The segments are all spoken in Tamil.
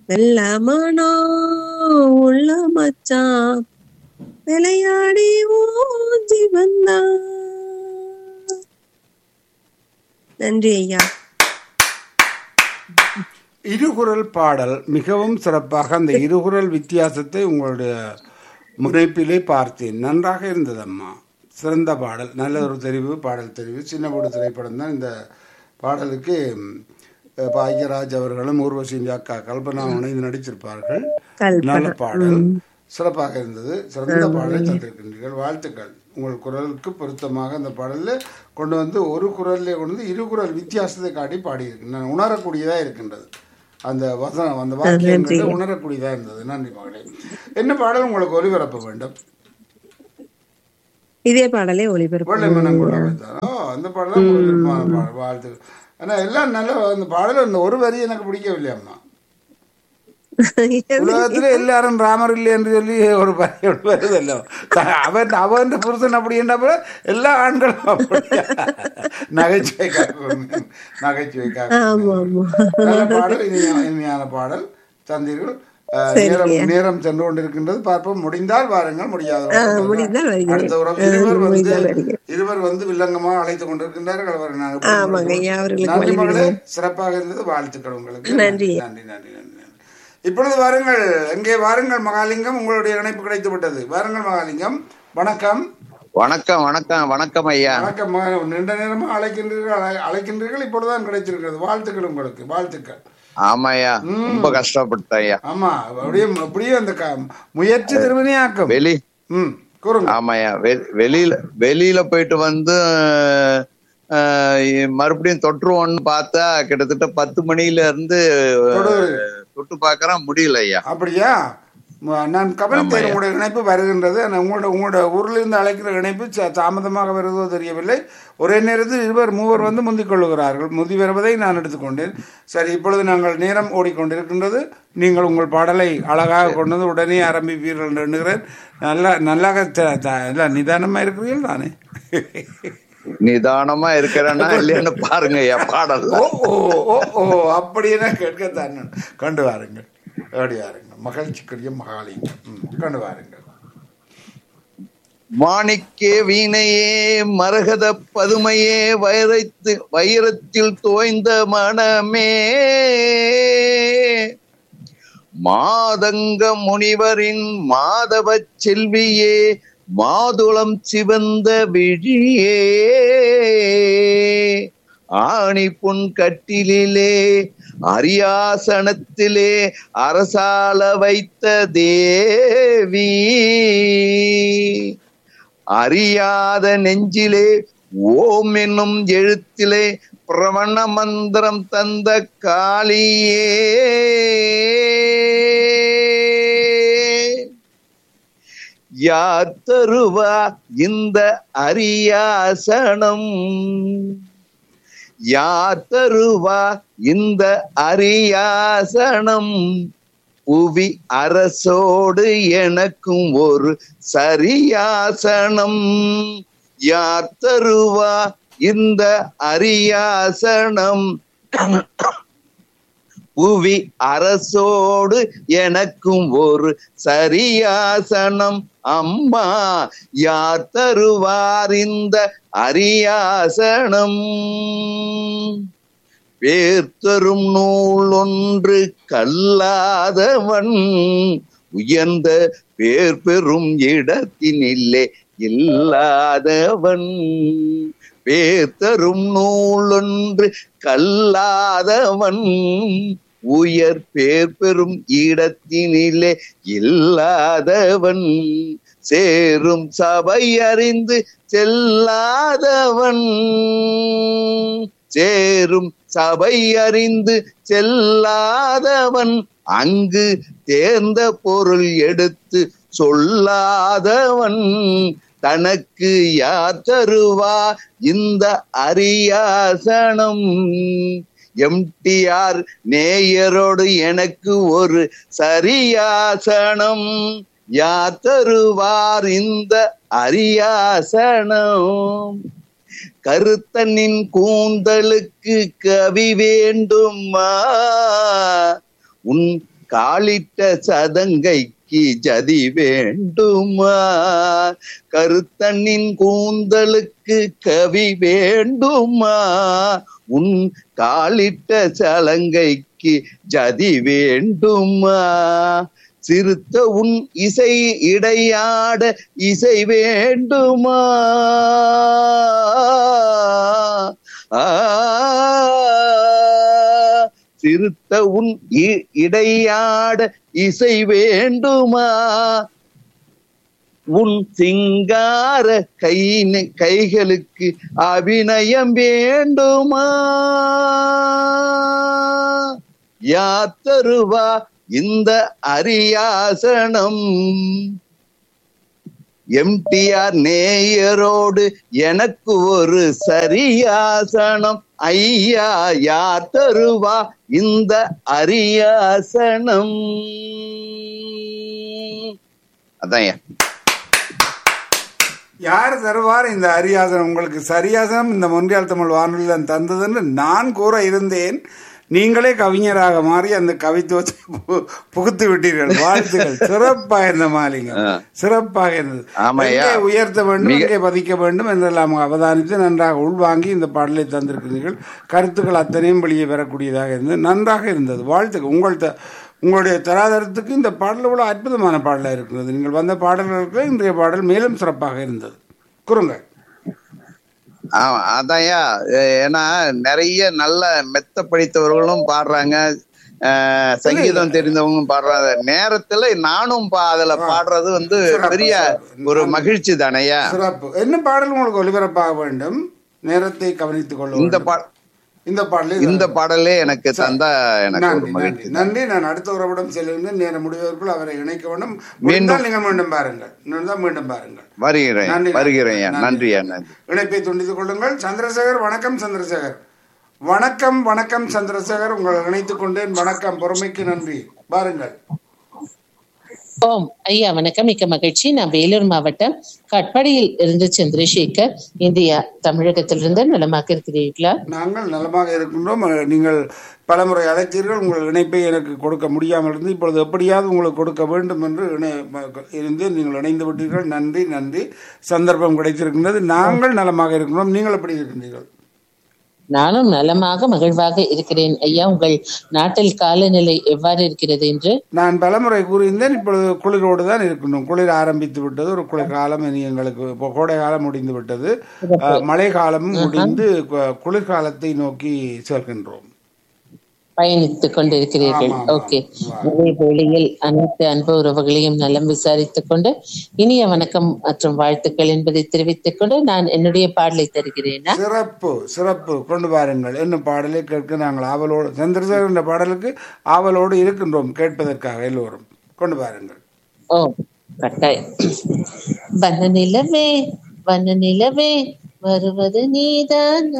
நல்ல மனோ உள்ள மச்சான் விளையாடி ஊஞ்சி வந்தா நன்றி ஐயா இருகுரல் பாடல் மிகவும் சிறப்பாக அந்த இருகுரல் வித்தியாசத்தை உங்களுடைய முனைப்பிலே பார்த்தேன் நன்றாக இருந்தது அம்மா சிறந்த பாடல் நல்ல ஒரு தெரிவு பாடல் தெரிவு சின்ன போடு திரைப்படம் தான் இந்த பாடலுக்கு ம், அஹ், பாக்யராஜ் அவர்களும் ஊர்வசி அக்கா கல்பனா இணைந்து நடித்திருப்பார்கள் கல்பனா. நல்ல பாடல் சிறப்பாக இருந்தது சிறந்த பாடலை தந்திருக்கின்றீர்கள் வாழ்த்துக்கள் உங்கள் குரலுக்கு பொருத்தமாக அந்த பாடலில் கொண்டு வந்து ஒரு குரல்லே கொண்டு வந்து இரு குரல் வித்தியாசத்தை காட்டி பாடியிருக்கு நான் உணரக்கூடியதாக இருக்கின்றது அந்த வசனம் அந்த வாக்கியங்கள் உணரக்கூடியதாக இருந்தது நன்றி மகளே என்ன பாடல் உங்களுக்கு ஒலிபரப்ப வேண்டும் இதே பாடலே ஒளிபரப்பு வெள்ளை மனம் கொள்ள வைத்தாரோ அந்த பாடல் உங்களுக்கு விருப்பமான பாடல் வாழ்த்து ஆனால் எல்லாம் நல்ல அந்த பாடல் அந்த ஒரு வரி எனக்கு பிடிக்கவில்லையம்மா உலகத்துல எல்லாரும் ராமர் இல்லை என்று சொல்லி ஒரு பையன் வருதല്ലോ அவன் அவன் புருஷன் அப்படி என்றப்ப எல்லா ஆண்களும் அப்படியா நகைச்சுவைக்காக நகைச்சுவைக்காக ஆமா ஆமா நல்ல பாடல் இனிமையான இனிமையான பாடல் தந்தீர்கள் அஹ், நேரம் நேரம் சென்று கொண்டிருக்கின்றது பார்ப்போம் முடிந்தால் வாருங்கள் முடியாத முடிந்தால் வருகிறேன். அடுத்த உறவு இருவர் வந்து முடிந்தால் வருகிறேன். இருவர் வந்து வில்லங்கமா அழைத்துக் கொண்டிருக்கின்றார்கள் அவர் நான் ஆமாங்க ஐயா அவர்களுக்கு நன்றி வழி மகளே சிறப்பாக இருந்தது வாழ்த்துக்கள் உங்களுக்கு நன்றி. நன்றி நன்றி நன்றி நன்றி. இப்பொழுது வாருங்கள் எங்கே வாருங்கள் மகாலிங்கம் உங்களுடைய இணைப்பு கிடைத்து விட்டது வாருங்கள் மகாலிங்கம் வணக்கம் வணக்கம் வணக்கம் வணக்கம் ஐயா வணக்கம் மகா- நீண்ட நேரமா அழைக்கின்றீர்கள் அழை- அழைக்கின்றீர்கள் இப்பொழுதுதான் கிடைச்சிருக்கிறது வாழ்த்துக்கள் உங்களுக்கு வாழ்த்துக்கள் ஆமாய்யா ரொம்ப கஷ்டப்பட்டேன் ஐயா ஆமா அப்படியே அப்படியே அந்த க- முயற்சி திருவினையாக்கம் வெளி ம் கூறுங்க ஆமாய்யா வெ- வெளியில வெளியில போயிட்டு வந்து அஹ், மறுபடியும் தொற்றுவோம்னு பார்த்தா கிட்டத்தட்ட பத்து மணில இருந்து தொடு. தொட்டு பாக்குறேன் முடியல ஐயா அப்படியா ம- நான் கவனித்தேன் ஆமாய்யா. உங்களுடைய இணைப்பு வருகின்றது ஆனால் உங்களோட உங்களோட ஊரில் இருந்து அழைக்கிற இணைப்பு ச- தாமதமாக வருவதோ தெரியவில்லை ஒரே நேரத்தில் இருவர் மூவர் வந்து முந்திக் கொள்ளுகிறார்கள் முந்தி வருவதை நான் எடுத்துக்கொண்டேன் சரி இப்பொழுது நாங்கள் நேரம் ஓடிக்கொண்டிருக்கின்றது நீங்கள் உங்கள் பாடலை அழகாக கொண்டு வந்து உடனே ஆரம்பிப்பீர்கள் என்று எண்ணுகிறேன் நல்லா நல்லாக த- த- இல்லை நிதானமாக இருக்கிறீர்கள் தானே நிதானமா இருக்கிறேன்னா இல்லையான்னு பாருங்க ஐயா பாடல் ஓ ஓ ஓ ஓ அப்படியே கேட்கத்தான் நான். கண்டு வாருங்கள் ஓடி வாருங்கள் மகிழ்ச்சிக்குரிய மகாலிங்கம் ம், கண்டு வாருங்கள் மாணிக்கே வீணையே மரகத பதுமையே வைரத்து வைரத்தில் தோய்ந்த மனமே மாதங்க முனிவரின் மாதவ செல்வியே மாதுளம் சிவந்த விழியே ஆணி பொன் கட்டிலே அரியாசனத்திலே அரசால வைத்த தேவி அறியாத நெஞ்சிலே ஓம் என்னும் எழுத்திலே பிரவண மந்திரம் தந்த காளியே யார் தருவா இந்த அரியாசனம் யார் தருவா இந்த அரியாசனம் புவி அரசோடு எனக்கும் ஒரு சரியாசனம் யார் தருவா இந்த அரியாசனம் புவி அரசோடு எனக்கும் ஒரு சரியாசனம் அம்மா யார் தருவார் இந்த அரியாசனம் பேர்த்தரும் நூல் ஒன்று கல்லாதவன் உயர்ந்த பேர் பெறும் இடத்தினில்லே இல்லாதவன் பேர்த்தரும் நூல் ஒன்று கல்லாதவன் உயர் பேர் பெறும் இடத்தினிலே இல்லாதவன் சேரும் சபை அறிந்து செல்லாதவன் சேரும் சபை அறிந்து செல்லாதவன் அங்கு தேர்ந்த பொருள் எடுத்து சொல்லாதவன் தனக்கு யார் தருவா இந்த அரியாசனம் எம்டிஆர் நேயரோடு எனக்கு ஒரு சரியாசனம் யார் தருவார் இந்த அரியாசனம் கருத்தனின் கூந்தலுக்கு கவி வேண்டுமா உன் காலிட்ட சதங்கைக்கு ஜதி வேண்டுமா கருத்தண்ணின் கூந்தலுக்கு கவி வேண்டுமா உன் காலிட்ட சலங்கைக்கு ஜதி வேண்டுமா சிறுத்த உன் இசை இடையாட இசை வேண்டுமா ஆ, சிறுத்த உன் இ- இடையாட இசை வேண்டுமா உன் சிங்கார கை கைகளுக்கு அபிநயம் வேண்டுமா யாத்தருவா இந்த அரியாசனம் எம்டிஆர் நேயரோடு எனக்கு ஒரு சரியாசனம் ஐயா யார் தருவா இந்த அரியாசனம் அதான் யார் தருவார் இந்த அரியாசனம் உங்களுக்கு சரியாசனம் இந்த மொன்றியால் தமிழ் வானொலி தான் தந்ததுன்னு நான் கூற இருந்தேன் நீங்களே கவிஞராக மாறி அந்த கவித்துவத்தை பு- புகுத்து விட்டீர்கள் வாழ்த்துக்கள் சிறப்பாக இருந்த மாலிங்க சிறப்பாக இருந்தது ஆமாய்யா. எங்கே உயர்த்த வேண்டும் மிக- எங்கே பதிக்க வேண்டும் என்றெல்லாம் அவதானித்து நன்றாக உள்வாங்கி இந்த பாடலை தந்திருக்கிறீர்கள் கருத்துக்கள் அத்தனையும் வெளியே வரக்கூடியதாக இருந்தது நன்றாக இருந்தது வாழ்த்துக்கள் உங்கள் த- உங்களுடைய தராதரத்துக்கு இந்த பாடல் இவ்வளவு அற்புதமான பாடலாக இருக்கிறது நீங்கள் வந்த பாடல்களுக்கு இன்றைய பாடல் மேலும் சிறப்பாக இருந்தது குறுங்கள் ஆமா அதான்யா அஹ் ஏன்னா நிறைய நல்ல மெத்த படித்தவர்களும் பாடுறாங்க அஹ் சங்கீதம் தெரிந்தவங்களும் பாடுறாங்க நேரத்துல நானும் பா- அதுல பாடுறது வந்து சிறப்பு, பெரிய சிறப்பு. ஒரு மகிழ்ச்சி தானையா சிறப்பு என்ன பாடல் உங்களுக்கு ஒலிபரப்பாக வேண்டும் நேரத்தை கவனித்துக் கொள்ள இந்த வேண்டும். பா இந்த பாடலே இந்த பாடலே எனக்கு தந்தா எனக்கு ஒரு நன்றி மகிழ்ச்சி நன்றி நன்றி நான் அடுத்த உறவிடம் செல்லுங்கள் நேரம் முடிவதற்குள் அவரை இணைக்க வேண்டும் முடிந்தால் நீங்கள் மீண்டும் பாருங்கள் இன்னொரு மீண்டும் பாருங்கள் வருகிறேன் நன்றி, வருகிறேன் நன்றி. நன்றியா நன்றி இணைப்பை துண்டித்துக் கொள்ளுங்கள் சந்திரசேகர் வணக்கம் சந்திரசேகர் வணக்கம் வணக்கம் சந்திரசேகர் உங்களை இணைத்துக் கொண்டேன் வணக்கம் பொறுமைக்கு நன்றி பாருங்கள் ஓம் ஐயா வணக்கம் மிக்க மகிழ்ச்சி நான் வேலூர் மாவட்டம் கட்பாடியில் இருந்து சந்திரசேகர் இந்தியா தமிழகத்திலிருந்து நலமாக இருக்கிறீர்களா நாங்கள் நலமாக இருக்கின்றோம் அஹ், நீங்கள் பலமுறை அழைத்தீர்கள் உங்கள் இணைப்பை எனக்கு கொடுக்க முடியாமல் இருந்து இப்பொழுது எப்படியாவது உங்களுக்கு கொடுக்க வேண்டும் என்று இணை இருந்து நீங்கள் இணைந்து விட்டீர்கள் நன்றி நன்றி சந்தர்ப்பம் கிடைத்திருக்கின்றது நாங்கள் நலமாக இருக்கின்றோம் நீங்கள் எப்படி இருக்கின்றீர்கள் நானும் நலமாக மகிழ்வாக இருக்கிறேன் ஐயா உங்கள் நாட்டில் காலநிலை எவ்வாறு இருக்கிறது என்று நான் பலமுறை கூறியிருந்தேன் இப்பொழுது குளிரோடு தான் இருக்கின்றோம் குளிர் ஆரம்பித்து விட்டது ஒரு குளிர் காலம் இனி எங்களுக்கு இப்போ கோடை காலம் முடிந்து விட்டது அஹ், மழை காலமும் முடிந்து கு- குளிர்காலத்தை நோக்கி செல்கின்றோம் பயணித்துக் கொண்டிருக்கிறீர்கள் ஆமாம், ஆமாம். ஓகே அதே வேளையில் அனைத்து அன்பு உறவுகளையும் நலம் விசாரித்துக் கொண்டு இனிய வணக்கம் மற்றும் வாழ்த்துக்கள் என்பதை தெரிவித்துக் கொண்டு நான் என்னுடைய பாடலை தருகிறேனா சிறப்பு சிறப்பு கொண்டு வாருங்கள் என்ன பாடலை கேட்க நாங்கள் ஆவலோடு சந்திரசேகர் என்ற பாடலுக்கு ஆவலோடு இருக்கின்றோம் கேட்பதற்காக எல்லோரும் கொண்டு வாருங்கள் ஓ கட்டாயம் வண்ண நிலவே வண்ண நிலவே வருவது நீதானா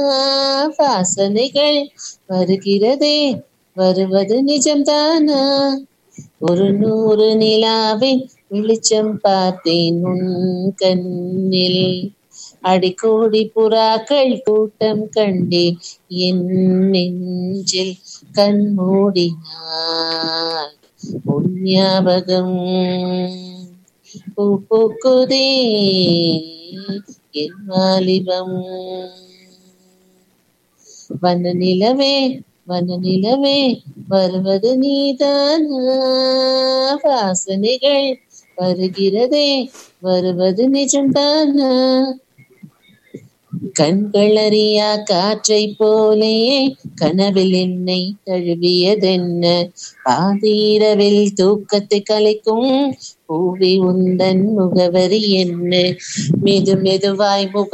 வாசனைகள் வருகிறதே வருவது நிஜம்தானா ஒரு நூறு நிலாவின் வெளிச்சம் பார்த்தேன் உன் கண்ணில் அடிக்கோடி புறாக்கள் கூட்டம் கண்டேன் என் நெஞ்சில் கண் மூடினார் உன் ஞாபகம் பூ பூக்குதே என் வாலிபம் வண்ண நிலவே வண்ண நிலவே வருவது நீதானா வாசனைகள் வருகிறதே வருவது நிஜம்தானா கண்களறியா காற்றை போலே கனவில் என்னை தழுவியதென்ன பாதீரவில் தூக்கத்தை கலைக்கும் பூவி உந்தன் முகவரி என்ன மெது மெதுவாய் முக